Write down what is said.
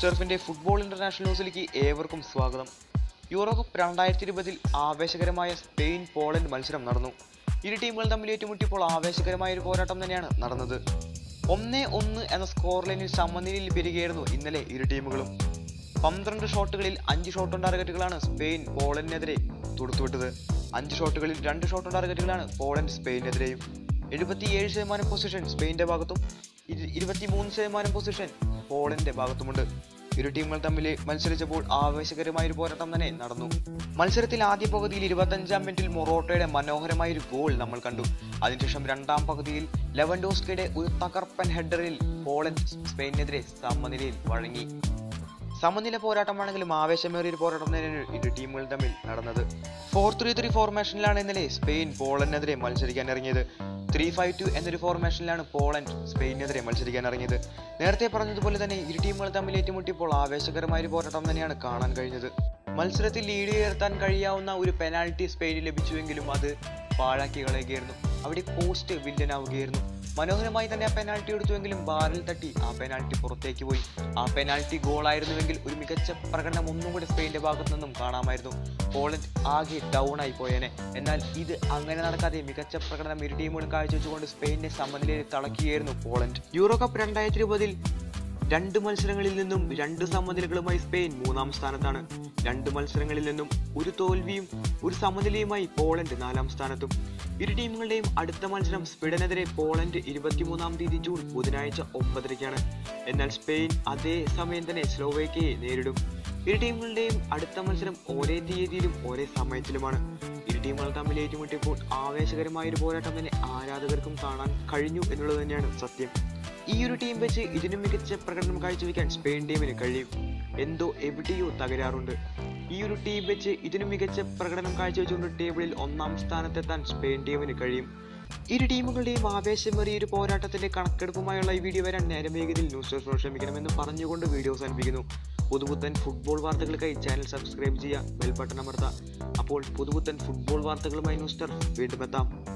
news football international ന്യൂസിലേക്ക് ഏവർക്കും സ്വാഗതം യൂറോ കപ്പ് രണ്ടായിരത്തി ഇരുപതിൽ ആവേശകരമായ സ്പെയിൻ പോളണ്ട് മത്സരം നടന്നു ഇരു ടീമുകൾ തമ്മിൽ ഏറ്റുമുട്ടിയപ്പോൾ ആവേശകരമായ ഒരു പോരാട്ടം തന്നെയാണ് നടന്നത് ഒന്നേ ഒന്ന് എന്ന സ്കോർ ലൈനിൽ സമനിലയിൽ പെരുകയായിരുന്നു ഇന്നലെ ഇരു ടീമുകളും പന്ത്രണ്ട് ഷോട്ടുകളിൽ അഞ്ച് ഷോട്ട് ഓൺ ടാർഗറ്റുകളാണ് സ്പെയിൻ പോളണ്ടിനെതിരെ തൊടുത്തുവിട്ടത് അഞ്ച് ഷോട്ടുകളിൽ രണ്ട് ഷോട്ട് ഓൺ ടാർഗറ്റുകളാണ് പോളണ്ട് സ്പെയിനെതിരെയും എഴുപത്തിയേഴ് ശതമാനം പൊസിഷൻ സ്പെയിന്റെ ഭാഗത്തും ഇരു- ഇരുപത്തിമൂന്ന് ശതമാനം പൊസിഷൻ പോളണ്ടിന്റെ ഭാഗത്തുമുണ്ട് ഇരു ടീമുകൾ തമ്മിൽ മത്സരിച്ചപ്പോൾ ആവേശകരമായ ഒരു പോരാട്ടം തന്നെ നടന്നു മത്സരത്തിൽ ആദ്യ പകുതിയിൽ ഇരുപത്തഞ്ചാം മിനിറ്റിൽ മൊറോട്ടോയുടെ മനോഹരമായ ഒരു ഗോൾ നമ്മൾ കണ്ടു അതിനുശേഷം രണ്ടാം പകുതിയിൽ ലെവൻഡോസ്കയുടെ ഒരു തകർപ്പൻ ഹെഡറിൽ പോളണ്ട് സ്പെയിനെതിരെ സമനിലയിൽ വഴങ്ങി സമനില പോരാട്ടമാണെങ്കിലും ആവേശമേറിയ ഒരു പോരാട്ടം തന്നെയാണ് ഇരു ടീമുകൾ തമ്മിൽ നടന്നത് ഫോർ ത്രീ ത്രീ ഫോർമേഷനിലാണ് ഇന്നലെ സ്പെയിൻ പോളണ്ടിനെതിരെ മത്സരിക്കാൻ ഇറങ്ങിയത് ത്രീ ഫൈവ് ടു എന്നൊരു ഫോർമേഷനിലാണ് പോളണ്ട് സ്പെയിനെതിരെ മത്സരിക്കാൻ ഇറങ്ങിയത് നേരത്തെ പറഞ്ഞതുപോലെ തന്നെ ഇരു ടീമുകൾ തമ്മിൽ ഏറ്റുമുട്ടിയപ്പോൾ ആവേശകരമായ ഒരു പോരാട്ടം തന്നെയാണ് കാണാൻ കഴിഞ്ഞത് മത്സരത്തിൽ ലീഡ് ഉയർത്താൻ കഴിയാവുന്ന ഒരു പെനാൽറ്റി സ്പെയിന് ലഭിച്ചുവെങ്കിലും അത് പാഴാക്കി കളയുകയായിരുന്നു അവിടെ പോസ്റ്റ് വില്ലനാവുകയായിരുന്നു മനോഹരമായി തന്നെ ആ പെനാൽറ്റി എടുത്തുവെങ്കിലും ബാറിൽ തട്ടി ആ പെനാൽറ്റി പുറത്തേക്ക് പോയി ആ പെനാൽറ്റി ഗോൾ ആയിരുന്നുവെങ്കിൽ ഒരു മികച്ച പ്രകടനം ഒന്നും കൂടി സ്പെയിന്റെ ഭാഗത്തു നിന്നും കാണാമായിരുന്നു പോളണ്ട് ആകെ ഡൗൺ ആയി പോയേനെ എന്നാൽ ഇത് അങ്ങനെ നടക്കാതെ മികച്ച പ്രകടനം ഇരു ടീമുകളും കാഴ്ചവെച്ചുകൊണ്ട് സ്പെയിനെ സമനിലയിൽ തളക്കുകയായിരുന്നു പോളണ്ട് യൂറോ കപ്പ് രണ്ടായിരത്തി ഇരുപതിൽ രണ്ട് മത്സരങ്ങളിൽ നിന്നും രണ്ട് സമനിലകളുമായി സ്പെയിൻ മൂന്നാം സ്ഥാനത്താണ് രണ്ട് മത്സരങ്ങളിൽ നിന്നും ഒരു തോൽവിയും ഒരു സമനിലയുമായി പോളണ്ട് നാലാം സ്ഥാനത്തും ഇരു ടീമുകളുടെയും അടുത്ത മത്സരം സ്വീഡനെതിരെ പോളണ്ട് ഇരുപത്തിമൂന്നാം തീയതി ജൂൺ ബുധനാഴ്ച ഒമ്പതരയ്ക്കാണ് എന്നാൽ സ്പെയിൻ അതേ സമയം തന്നെ സ്ലോവേക്കിയയെ നേരിടും ഇരു ടീമുകളുടെയും അടുത്ത മത്സരം ഒരേ തീയതിയിലും ഒരേ സമയത്തിലുമാണ് ഇരു ടീമുകൾ തമ്മിൽ ഏറ്റുമുട്ടിയപ്പോൾ ആവേശകരമായ ഒരു പോരാട്ടം തന്നെ ആരാധകർക്കും കാണാൻ കഴിഞ്ഞു എന്നുള്ളത് തന്നെയാണ് സത്യം ഈ ഒരു ടീം വെച്ച് ഇതിനും മികച്ച പ്രകടനം കാഴ്ചവെക്കാൻ സ്പെയിൻ ടീമിന് കഴിയും എന്തോ എവിടെയോ തകരാറുണ്ട് ഈ ഒരു ടീം വെച്ച് ഇതിനും മികച്ച പ്രകടനം കാഴ്ചവെച്ചുകൊണ്ട് ടേബിളിൽ ഒന്നാം സ്ഥാനത്തെത്താൻ സ്പെയിൻ ടീമിന് കഴിയും ഇരു ടീമുകളുടെയും ആവേശമേറിയ ഒരു പോരാട്ടത്തിന്റെ കണക്കെടുപ്പുമായുള്ള ഈ വീഡിയോ വരാൻ നേരം വേഗത്തിൽ ന്യൂസ് ഡെസ്ക് ക്ഷമിക്കണമെന്ന് പറഞ്ഞുകൊണ്ട് വീഡിയോ അവസാനിപ്പിക്കുന്നു പുതുപുത്തൻ ഫുട്ബോൾ വാർത്തകൾക്കായി ചാനൽ സബ്സ്ക്രൈബ് ചെയ്യുക ബെൽ ബട്ടൺ അമർത്തുക അപ്പോൾ പുതുപുത്തൻ ഫുട്ബോൾ വാർത്തകളുമായി ന്യൂസ് ഡെസ്ക് വീണ്ടും എത്താം